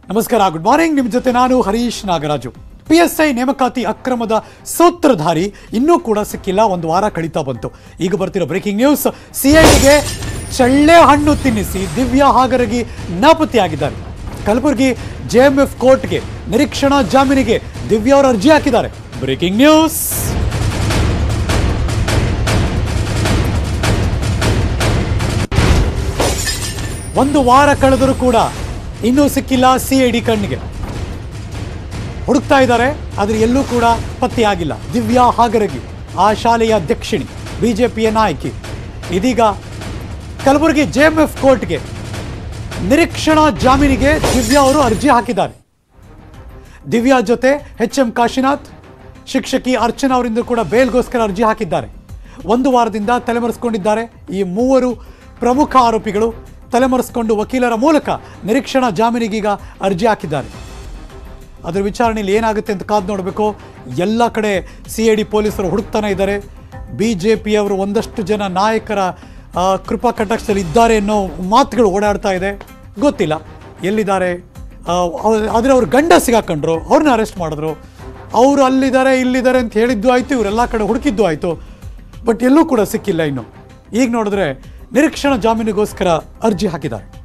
ನಮಸ್ಕಾರ good morning ನಿಮ್ಮ ಜೊತೆ ನಾನು Harish Nagaraju P S I ನೇಮಕಾತಿ ಅಕ್ರಮದ ಸೂತ್ರಧಾರಿ ಇನ್ನೂ ಕೂಡ ಸಿಕ್ಕಿಲ್ಲ ಒಂದು ವಾರ ಕಳೀತಾ ಬಂತು ಈಗ ಬರ್ತಿರೋ ಬ್ರೇಕಿಂಗ್ ನ್ಯೂಸ್ ಸಿಐಡಿಗೆ ಚಳ್ಳೆ ಹಣ್ಣು ತಿನ್ನಿಸಿ ದಿವ್ಯಾ ಹಾಗರಗಿ ನಾಪತ್ತೆಯಾಗಿದ್ದಾರೆ ಕಲಬುರಗಿ ಜೆಎಂಎಫ್ ಕೋರ್ಟ್ಗೆ ನಿರೀಕ್ಷಣಾ ಜಾಮೀನಿಗೆ ದಿವ್ಯಾ ಅವರು ಅರ್ಜಿ ಹಾಕಿದ್ದಾರೆ ಬ್ರೇಕಿಂಗ್ ನ್ಯೂಸ್ ಒಂದು ವಾರ ಕಳೆದರೂ ಕೂಡ ಇನ್ನೂ ಸಿಕ್ಕಿಲ್ಲ ಸಿಐಡಿ ಕಣ್ಣಿಗೆ ಹುಡುಕ್ತಾ ಇದ್ದಾರೆ ಆದರೆ ಎಲ್ಲೂ ಕೂಡ ಪತ್ತೆಯಾಗಿಲ್ಲ ದಿವ್ಯಾ ಹಾಗರಗಿ ಆ ಶಾಲೆಯ ಅಧ್ಯಕ್ಷಿಣಿ ಬಿಜೆಪಿಯ ನಾಯಕಿ ಇದೀಗ ಕಲಬುರಗಿ ಜೆಎಂಎಫ್ ಕೋರ್ಟ್ಗೆ ನಿರೀಕ್ಷಣಾ ಜಾಮೀನಿಗೆ ದಿವ್ಯಾ ಅವರು ಅರ್ಜಿ ಹಾಕಿದ್ದಾರೆ ದಿವ್ಯಾ ಜೊತೆ ಎಚ್ ಎಂ ಕಾಶಿನಾಥ್ ಶಿಕ್ಷಕಿ ಅರ್ಚನಾ ಅವರಿಂದ ಕೂಡ ಬೇಲ್ಗೋಸ್ಕರ ಅರ್ಜಿ ಹಾಕಿದ್ದಾರೆ ಒಂದು ವಾರದಿಂದ ತಲೆಮರೆಸಿಕೊಂಡಿದ್ದಾರೆ ಈ ಮೂವರು ಪ್ರಮುಖ ಆರೋಪಿಗಳು ತಲೆಮರೆಸಿಕೊಂಡು ವಕೀಲರ ಮೂಲಕ ನಿರೀಕ್ಷಣಾ ಜಾಮೀನಿಗೀಗ ಅರ್ಜಿ ಹಾಕಿದ್ದಾರೆ ಅದರ ವಿಚಾರಣೆಯಲ್ಲಿ ಏನಾಗುತ್ತೆ ಅಂತ ಕಾದು ನೋಡಬೇಕು ಎಲ್ಲ ಕಡೆ ಸಿ ಐ ಡಿ ಪೊಲೀಸರು ಹುಡುಕ್ತಾನೆ ಇದ್ದಾರೆ ಬಿ ಜೆ ಪಿಯವರು ಒಂದಷ್ಟು ಜನ ನಾಯಕರ ಆ, ಕೃಪಾ ಕಟಾಕ್ಷದಲ್ಲಿ ಇದ್ದಾರೆ ಅನ್ನೋ ಮಾತುಗಳು ಓಡಾಡ್ತಾ ಇದೆ ಗೊತ್ತಿಲ್ಲ ಎಲ್ಲಿದ್ದಾರೆ ಆ, ಅವ್ರು- ಆದರೆ ಅವ್ರ ಗಂಡ ಸಿಗಾಕೊಂಡ್ರು ಅವ್ರನ್ನ ಅರೆಸ್ಟ್ ಮಾಡಿದ್ರು ಅವರು ಅಲ್ಲಿದ್ದಾರೆ ಇಲ್ಲಿದ್ದಾರೆ ಅಂತ ಹೇಳಿದ್ದು ಆಯಿತು ಇವರೆಲ್ಲ ಕಡೆ ಹುಡುಕಿದ್ದು ಆಯಿತು ಬಟ್ ಎಲ್ಲೂ ಕೂಡ ಸಿಕ್ಕಿಲ್ಲ ಇನ್ನು ಈಗ ನೋಡಿದ್ರೆ ನಿರೀಕ್ಷಣಾ ಜಾಮೀನಿಗೋಸ್ಕರ ಅರ್ಜಿ ಹಾಕಿದ್ದಾರೆ